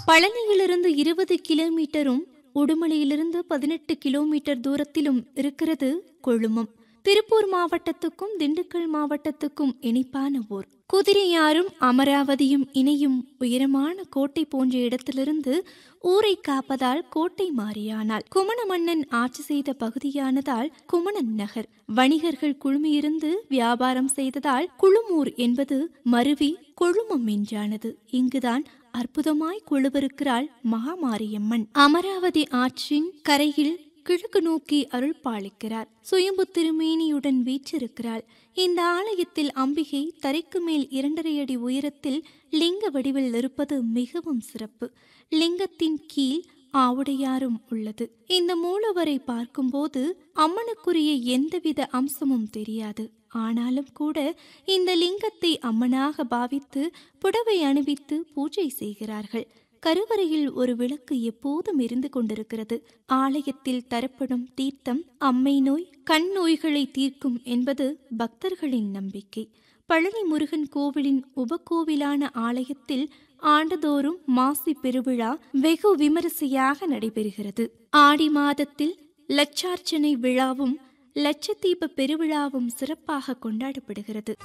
பழனியிலிருந்து இருபது கிலோமீட்டரும் உடுமலையிலிருந்து பதினெட்டு கிலோமீட்டர் தூரத்திலும் இருக்கிறது கொழுமம் திருப்பூர் மாவட்டத்துக்கும் திண்டுக்கல் மாவட்டத்துக்கும் இணைப்பான ஊர் குதிரையாரும் அமராவதியும் இணையும் உயரமான கோட்டை போன்ற இடத்திலிருந்து ஊரை காப்பதால் கோட்டை மாறியானால் குமண மன்னன் ஆட்சி செய்த பகுதியானதால் குமணன் நகர் வணிகர்கள் குழுமியிருந்து வியாபாரம் செய்ததால் குழுமூர் என்பது மருவி கொழுமம் என்றானது இங்குதான் அற்புதமாய் கொழுவிருக்கிறாள் மகாமாரியம்மன் அமராவதி ஆற்றின் கரையில் கிழக்கு நோக்கி அருள் பாலிக்கிறார் சுயம்பு திருமேனியுடன் வீற்றிருக்கிறாள் இந்த ஆலயத்தில் அம்பிகை தரைக்கு மேல் இரண்டரை அடி உயரத்தில் லிங்க வடிவில் இருப்பது மிகவும் சிறப்பு லிங்கத்தின் கீழ் ஆவுடையாரும் உள்ளது இந்த மூலவரை பார்க்கும்போது அம்மனுக்குரிய எந்தவித அம்சமும் தெரியாது ஆனாலும் கூட இந்த லிங்கத்தை அம்மனாக பாவித்து புடவை அணிவித்து பூஜை செய்கிறார்கள் கருவறையில் ஒரு விளக்கு எப்போதும் எரிந்து கொண்டிருக்கிறது ஆலயத்தில் தரப்படும் தீர்த்தம் அம்மை நோய் கண் நோய்களை தீர்க்கும் என்பது பக்தர்களின் நம்பிக்கை பழனி முருகன் கோவிலின் உபகோவிலான ஆலயத்தில் ஆண்டுதோறும் மாசி பெருவிழா வெகு விமரிசையாக நடைபெறுகிறது ஆடி மாதத்தில் லட்சார்ச்சனை விழாவும் லட்சத்தீப பெருவிழாவும் சிறப்பாக கொண்டாடப்படுகிறது